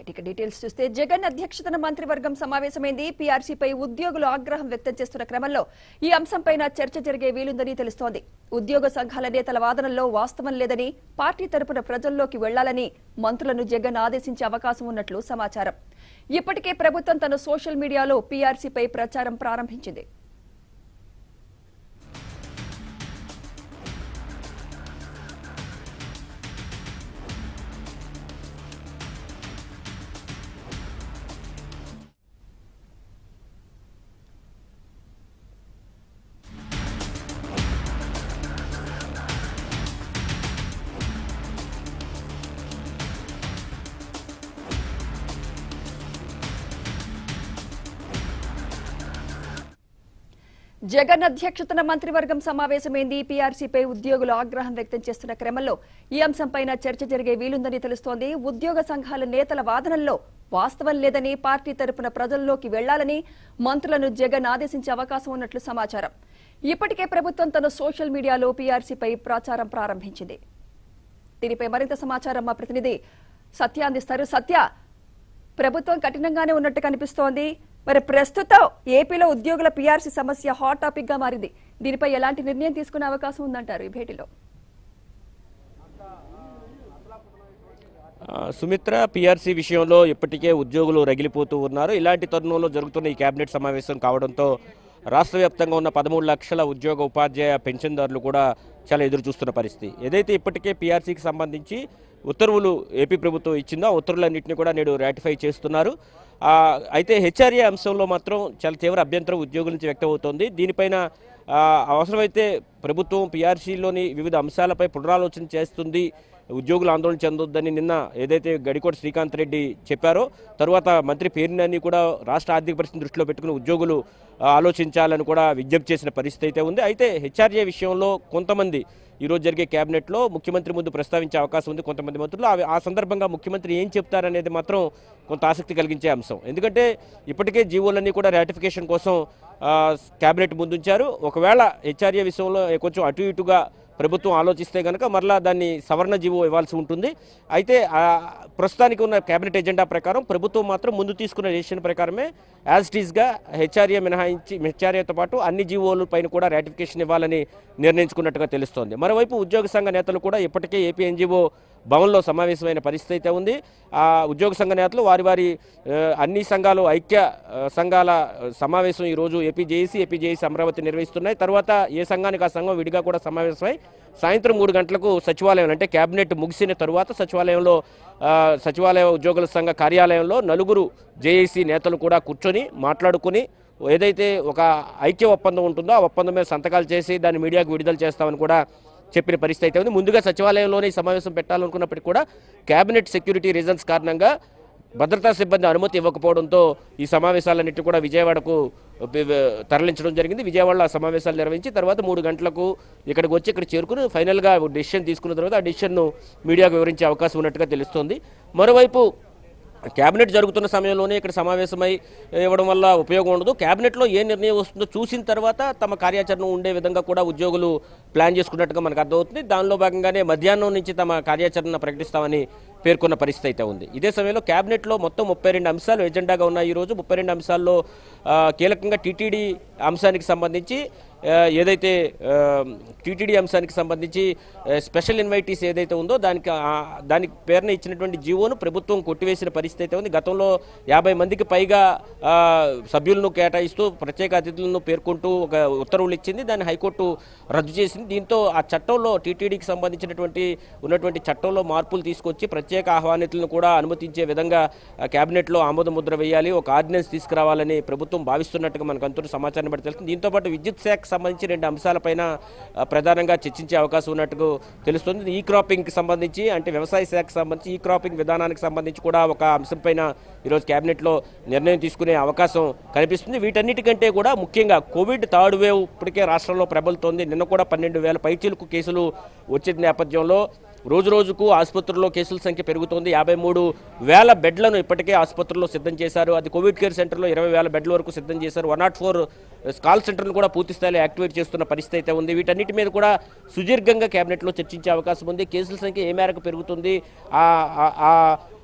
right ఇక details చూస్తే జగన్ అధ్యక్షతన మంత్రివర్గం సమావేశమైంది పీఆర్సీపై ఉద్యోగులు ఆగ్రహం వ్యక్తం చేస్తున్న క్రమంలో ఈ అంశంపైన చర్చ జరిగే వీలుందని తెలుస్తోంది ఉద్యోగ సంఘాల నేతల వాదనల్లో వాస్తవం లేదని పార్టీ తరపున ప్రజల్లోకి వెళ్లాలని మంత్రులను జగన్ ఆదేశించే అవకాశం ఉన్నట్లు సమాచారం ఇప్పటికే ప్రభుత్వం తన సోషల్ మీడియాలో పీఆర్సీపై ప్రచారం ప్రారంభించింది జగన్ అధ్యక్షతన మంత్రివర్గం సమావేశమైంది పీఆర్సీపై ఉద్యోగులు ఆగ్రహం వ్యక్తం చేస్తున్న క్రమంలో ఈ అంశంపైన చర్చ జరిగే వీలుందని తెలుస్తోంది ఉద్యోగ సంఘాల నేతల వాదనల్లో వాస్తవం లేదని పార్టీ తరపున ప్రజల్లోకి వెళ్లాలని మంత్రులను జగన్ ఆదేశించే అవకాశం ఉన్నట్లు సమాచారం ఇప్పటికే ప్రభుత్వం తన సోషల్ మీడియాలో పీఆర్సీపై ప్రచారం ప్రారంభించింది దీనిపై మరింత సమాచారం మా ప్రతినిధి సత్య అందిస్తారు సత్య ప్రభుత్వం కఠినంగానే ఉన్నట్టు కనిపిస్తోంది మరి ప్రస్తుతం ఏపీలో ఉద్యోగుల పీఆర్సీ సమస్య హాట్ టాపిక్ గా మారింది దీనిపై ఎలాంటి నిర్ణయం తీసుకునే అవకాశం ఉందంటారు ఈ భేటీలో ఆ, సుమిత్ర పిఆర్సీ విషయంలో ఇప్పటికే ఉద్యోగులు రగిలిపోతూ ఉన్నారు ఇలాంటి తరుణంలో జరుగుతున్న ఈ కేబినెట్ సమావేశం కావడంతో రాష్ట్ర వ్యాప్తంగా ఉన్న పదమూడు లక్షల ఉద్యోగ ఉపాధ్యాయ పెన్షన్దారులు కూడా చాలా ఎదురు చూస్తున్న పరిస్థితి ఏదైతే ఇప్పటికే పిఆర్సీకి సంబంధించి ఉత్తర్వులు ఏపీ ప్రభుత్వం ఇచ్చిందో ఆ ఉత్తర్వులన్నింటినీ కూడా నేడు రాటిఫై చేస్తున్నారు ఆ, అయితే హెచ్ఆర్ఏ అంశంలో మాత్రం చాలా తీవ్ర అభ్యంతరం ఉద్యోగుల నుంచి వ్యక్తమవుతోంది దీనిపైన ఆ, అవసరమైతే ప్రభుత్వం పిఆర్సీలోని వివిధ అంశాలపై పునరాలోచన చేస్తుంది ఉద్యోగులు ఆందోళన చెందొద్దని నిన్న ఏదైతే గడికోట శ్రీకాంత్ రెడ్డి చెప్పారో తరువాత మంత్రి పేరునని కూడా రాష్ట్ర ఆర్థిక పరిస్థితిని దృష్టిలో పెట్టుకుని ఉద్యోగులు ఆ, ఆలోచించాలని కూడా విజ్ఞప్తి చేసిన పరిస్థితి అయితే ఉంది అయితే హెచ్ఆర్ఏ విషయంలో కొంతమంది ఈరోజు జరిగే కేబినెట్లో ముఖ్యమంత్రి ముందు ప్రస్తావించే అవకాశం ఉంది కొంతమంది మంత్రులు అవి- ఆ సందర్భంగా ముఖ్యమంత్రి ఏం చెప్తారనేది మాత్రం కొంత ఆసక్తి కలిగించే అంశం ఎందుకంటే ఇప్పటికే జీవోలన్నీ కూడా రాటిఫికేషన్ కోసం ఆ, కేబినెట్ ముందుంచారు ఒకవేళ హెచ్ఆర్ఏ విషయంలో కొంచెం అటు ఇటుగా ప్రభుత్వం ఆలోచిస్తే కనుక మరలా దాన్ని సవరణ జీవో ఇవ్వాల్సి ఉంటుంది అయితే ఆ, ప్రస్తుతానికి ఉన్న కేబినెట్ ఎజెండా ప్రకారం ప్రభుత్వం మాత్రం ముందు తీసుకున్న డెసిషన్ ప్రకారమే యాజ్ ఇట్ ఈస్గా హెచ్ఆర్ఏ మినహాయించి హెచ్ఆర్ఏతో పాటు అన్ని జీవోల పైన కూడా రాటిఫికేషన్ ఇవ్వాలని నిర్ణయించుకున్నట్టుగా తెలుస్తోంది మరోవైపు ఉద్యోగ సంఘ నేతలు కూడా ఇప్పటికే ఏపీ ఎన్జిఓ భవన్లో సమావేశమైన పరిస్థితి అయితే ఉంది ఆ ఉద్యోగ సంఘ నేతలు వారి వారి ఆ, అన్ని సంఘాలు ఐక్య ఆ, సంఘాల ఆ, సమావేశం ఈరోజు AP JAC AP JAC Amaravati నిర్వహిస్తున్నాయి తర్వాత ఏ సంఘానికి ఆ సంఘం విడిగా కూడా సమావేశమై సాయంత్రం మూడు గంటలకు సచివాలయం అంటే కేబినెట్ ముగిసిన తరువాత సచివాలయంలో ఆ, సచివాలయ ఉద్యోగుల సంఘ కార్యాలయంలో నలుగురు జేఏసీ నేతలు కూడా కూర్చొని మాట్లాడుకుని ఏదైతే ఒక ఐక్య ఒప్పందం ఉంటుందో ఆ ఒప్పందం మీద సంతకాలు చేసి దాన్ని మీడియాకు విడుదల చేస్తామని కూడా చెప్పిన పరిస్థితి అయితే ఉంది ముందుగా సచివాలయంలోనే ఈ సమావేశం పెట్టాలనుకున్నప్పటికీ కూడా కేబినెట్ సెక్యూరిటీ రీజన్స్ కారణంగా భద్రతా సిబ్బంది అనుమతి ఇవ్వకపోవడంతో ఈ సమావేశాలన్నింటి కూడా విజయవాడకు వి- వి- తరలించడం జరిగింది విజయవాడలో ఆ సమావేశాలు నిర్వహించి తర్వాత మూడు గంటలకు ఇక్కడికి వచ్చి ఇక్కడ చేరుకుని ఫైనల్గా డెసిషన్ తీసుకున్న తర్వాత ఆ డెసిషన్ను మీడియాకు వివరించే అవకాశం ఉన్నట్టుగా తెలుస్తోంది మరోవైపు కేబినెట్ జరుగుతున్న సమయంలోనే ఇక్కడ సమావేశమై ఇవ్వడం వల్ల ఉపయోగం ఉండదు కేబినెట్లో ఏ నిర్ణయం వస్తుందో చూసిన తర్వాత తమ కార్యాచరణ ఉండే విధంగా కూడా ఉద్యోగులు ప్లాన్ చేసుకున్నట్టుగా మనకు అర్థమవుతుంది దానిలో భాగంగానే మధ్యాహ్నం నుంచి తమ కార్యాచరణ ప్రకటిస్తామని పేర్కొన్న పరిస్థితి అయితే ఉంది ఇదే సమయంలో కేబినెట్లో మొత్తం ముప్పై రెండు అంశాలు ఎజెండాగా ఉన్నాయి ఈరోజు ముప్పై రెండు అంశాల్లో ఆ, కీలకంగా టీటీడీ అంశానికి సంబంధించి ఆ, ఏదైతే టీటీడీ అంశానికి సంబంధించి ఆ, స్పెషల్ ఇన్వైటీస్ ఏదైతే ఉందో దానికి ఆ, దానికి పేరున ఇచ్చినటువంటి జీవోను ప్రభుత్వం కొట్టివేసిన పరిస్థితి అయితే ఉంది గతంలో యాభై మందికి పైగా ఆ, సభ్యులను కేటాయిస్తూ ప్రత్యేక అతిథులను పేర్కొంటూ ఒక ఉత్తర్వులు ఇచ్చింది దాన్ని హైకోర్టు రద్దు చేసింది దీంతో ఆ చట్టంలో టీటీడీకి సంబంధించినటువంటి ఉన్నటువంటి చట్టంలో మార్పులు తీసుకొచ్చి ప్రత్యేక ఆహ్వానితులను కూడా అనుమతించే విధంగా ఆ, కేబినెట్లో ఆమోద ముద్ర వేయాలి ఒక ఆర్డినెన్స్ తీసుకురావాలని ప్రభుత్వం భావిస్తున్నట్టుగా మనకు అంతటి సమాచారం బట్టి తెలుస్తుంది దీంతో పాటు విద్యుత్ శాఖకు సంబంధించి రెండు అంశాలపైన ఆ, ప్రధానంగా చర్చించే అవకాశం ఉన్నట్టుగా తెలుస్తుంది ఈ క్రాపింగ్కి సంబంధించి అంటే వ్యవసాయ శాఖకు సంబంధించి ఈ క్రాపింగ్ విధానానికి సంబంధించి కూడా ఒక అంశంపైన ఈరోజు కేబినెట్లో నిర్ణయం తీసుకునే అవకాశం కనిపిస్తుంది వీటన్నిటికంటే కూడా ముఖ్యంగా కోవిడ్ థర్డ్ వేవ్ ఇప్పటికే రాష్ట్రంలో ప్రబలుతోంది నిన్న కూడా పన్నెండు వేల పైచీలకు కేసులు వచ్చిన నేపథ్యంలో రోజు రోజుకు ఆసుపత్రుల్లో కేసుల సంఖ్య పెరుగుతోంది యాభై మూడు వేల బెడ్లను ఇప్పటికే ఆసుపత్రుల్లో సిద్ధం చేశారు అది కోవిడ్ కేర్ సెంటర్లో ఇరవై వేల బెడ్ల వరకు సిద్ధం చేశారు వన్ నాట్ ఫోర్ కాల్ సెంటర్ను కూడా పూర్తి స్థాయిలో యాక్టివేట్ చేస్తున్న పరిస్థితి అయితే ఉంది వీటన్నిటి మీద కూడా సుదీర్ఘంగా కేబినెట్లో చర్చించే అవకాశం ఉంది కేసుల సంఖ్య ఏ మేరకు పెరుగుతుంది ఆ- ఆ- ఆ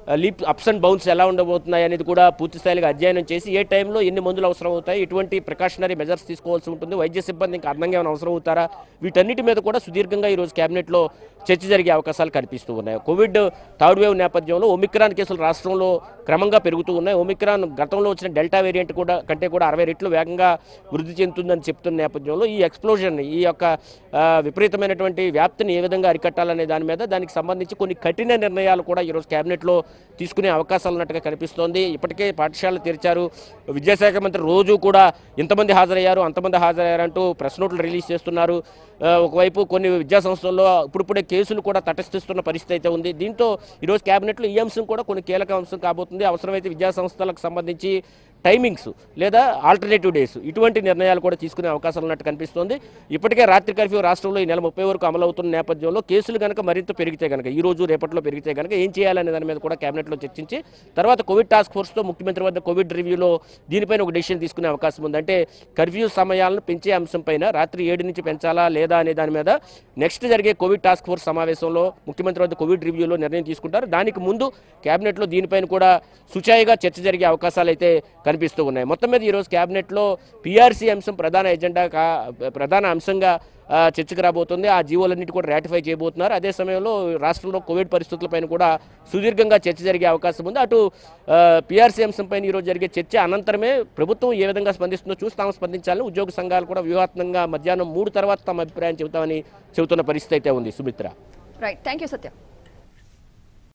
లీప్ అప్స్ అండ్ బౌన్స్ ఎలా ఉండబోతున్నాయి అనేది కూడా పూర్తి స్థాయిగా అధ్యయనం చేసి ఏ టైంలో ఎన్ని మందులు అవసరం అవుతాయి ఎటువంటి ప్రికాషనరీ మెజర్స్ తీసుకోవాల్సి ఉంటుంది వైద్య సిబ్బంది ఇంకా అదనంగా ఏమైనా అవసరం అవుతారా వీటన్నిటి మీద కూడా సుదీర్ఘంగా ఈరోజు కేబినెట్లో చర్చ జరిగే అవకాశాలు కనిపిస్తూ ఉన్నాయి కోవిడ్ థర్డ్ వేవ్ నేపథ్యంలో ఒమిక్రాన్ కేసులు రాష్ట్రంలో క్రమంగా పెరుగుతూ ఉన్నాయి ఒమిక్రాన్ గతంలో వచ్చిన డెల్టా వేరియంట్ కూడా కంటే కూడా అరవై రెట్లు వేగంగా వృద్ధి చెందుతుందని చెప్తున్న నేపథ్యంలో ఈ ఎక్స్ప్లోజన్ ఈ యొక్క ఆ, విపరీతమైనటువంటి వ్యాప్తిని ఏ విధంగా అరికట్టాలనే దాని మీద దానికి సంబంధించి కొన్ని కఠిన నిర్ణయాలు కూడా ఈరోజు కేబినెట్లో తీసుకునే అవకాశాలు ఉన్నట్టుగా కనిపిస్తోంది ఇప్పటికే పాఠశాలలు తెరిచారు విద్యాశాఖ మంత్రి రోజు కూడా ఇంతమంది హాజరయ్యారు అంతమంది హాజరయ్యారంటూ ప్రెస్ నోట్లు రిలీజ్ చేస్తున్నారు ఆ, ఒకవైపు కొన్ని విద్యా సంస్థల్లో ఇప్పుడిప్పుడే కేసులు కూడా తటస్థిస్తున్న పరిస్థితి అయితే ఉంది దీంతో ఈరోజు కేబినెట్లో ఈ అంశం కూడా కొన్ని కీలక అంశం కాబోతుంది అవసరమైతే విద్యా సంస్థలకు సంబంధించి టైమింగ్స్ లేదా ఆల్టర్నేటివ్ డేస్ ఇటువంటి నిర్ణయాలు కూడా తీసుకునే అవకాశాలు ఉన్నట్టు కనిపిస్తోంది ఇప్పటికే రాత్రి కర్ఫ్యూ రాష్ట్రంలో ఈ నెల ముప్పై వరకు అమలవుతున్న నేపథ్యంలో కేసులు కనుక మరింత పెరిగితే కనుక ఈ రోజు రేపట్లో పెరిగితే కనుక ఏం చేయాలనే దాని మీద కూడా కేబినెట్లో చర్చించి తర్వాత కోవిడ్ టాస్క్ ఫోర్స్తో ముఖ్యమంత్రి వద్ద కోవిడ్ రివ్యూలో దీనిపైన ఒక డెసిషన్ తీసుకునే అవకాశం ఉంది అంటే కర్ఫ్యూ సమయాలను పెంచే అంశం పైన రాత్రి ఏడు నుంచి పెంచాలా లేదా అనే దాని మీద నెక్స్ట్ జరిగే కోవిడ్ టాస్క్ ఫోర్స్ సమావేశంలో ముఖ్యమంత్రి వద్ద కోవిడ్ రివ్యూలో నిర్ణయం తీసుకుంటారు దానికి ముందు కేబినెట్లో దీనిపైన కూడా సుచాయిగా చర్చ జరిగే అవకాశాలు అయితే కనిపిస్తూ ఉన్నాయి మొత్తం మీద ఈరోజు కేబినెట్లో పీఆర్సీ అంశం ప్రధాన ఎజెండా కా ప్రధాన అంశంగా ఆ, చర్చకు రాబోతుంది ఆ జీవోలన్నిటి కూడా రాటిఫై చేయబోతున్నారు అదే సమయంలో రాష్ట్రంలో కోవిడ్ పరిస్థితులపైన కూడా సుదీర్ఘంగా చర్చ జరిగే అవకాశం ఉంది అటు పీఆర్సీ అంశంపైన ఈరోజు జరిగే చర్చ అనంతరమే ప్రభుత్వం ఏ విధంగా స్పందిస్తుందో చూసి తాము స్పందించాలని ఉద్యోగ సంఘాలు కూడా వ్యూహాత్మకంగా మధ్యాహ్నం మూడు తర్వాత తమ అభిప్రాయం చెబుతామని చెబుతున్న పరిస్థితి అయితే ఉంది Sumitra right thank you Satya